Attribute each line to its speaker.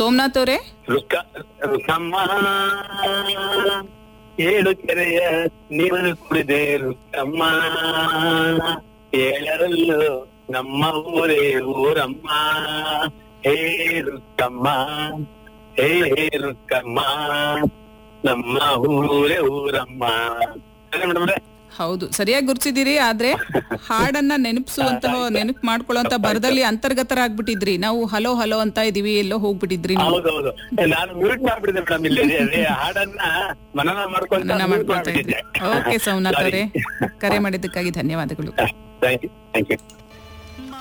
Speaker 1: ಸೋಮನಾಥ್ ಅವರೇ
Speaker 2: ರುಕ್ಕ ರುಕ್ಕಮ್ಮ ಏಳು ಕೆರೆಯ ನೀರನ್ನು ಕುಡಿದೆ ರುಕ್ಕಮ್ಮ ಏಳರಲ್ಲೂ ನಮ್ಮ ಊರೇ ಊರಮ್ಮ ಹೇ ರುಕ್ಕಮ್ಮ ಹೇ ಹೇ ರುಕ್ಕಮ್ಮ ನಮ್ಮ ಊರೇ ಊರಮ್ಮ ಅದೇ ಮೇಡಮ್ ಅವ್ರೆ?
Speaker 1: ಹೌದು ಸರಿಯಾಗಿ ಗುರ್ತಿದ್ದೀರಿ ಆದ್ರೆ ಹಾಡನ್ನ ನೆನಪಿಸುವಂತಹ ನೆನಪು ಮಾಡ್ಕೊಳ್ಳುವಂತ ಬರದಲ್ಲಿ ಅಂತರ್ಗತರಾಗ್ಬಿಟ್ಟಿದ್ರಿ ನಾವು ಹಲೋ ಹಲೋ ಅಂತ ಇದೀವಿ ಎಲ್ಲೋ ಹೋಗ್ಬಿಟ್ಟಿದ್ರಿ ನೀವು
Speaker 2: ಹೌದೌದು ನಾನು ಮ್ಯೂಟ್ ಮಾಡ್ಬಿಟ್ಟಿದ್ದೆ ಮೇಡಮ್ ಇಲ್ಲಿ ಅದೇ ಹಾಡನ್ನ ಮನನ ಮಾಡ್ಕೊಂತ
Speaker 1: ಮನನ
Speaker 2: mute
Speaker 1: ಮಾಡ್ಕೊಳ್ತಾ ಇದ್ರಿ
Speaker 2: ಮಾಡ್ಬಿಟ್ಟಿದ್ದೆ.
Speaker 1: ಓಕೆ ಸೋಮನಾಥ್ ಅವರೇ
Speaker 2: Sorry.
Speaker 1: ಕರೆ ಮಾಡಿದ್ದಕ್ಕಾಗಿ ಧನ್ಯವಾದಗಳು
Speaker 2: Thank you. Thank you.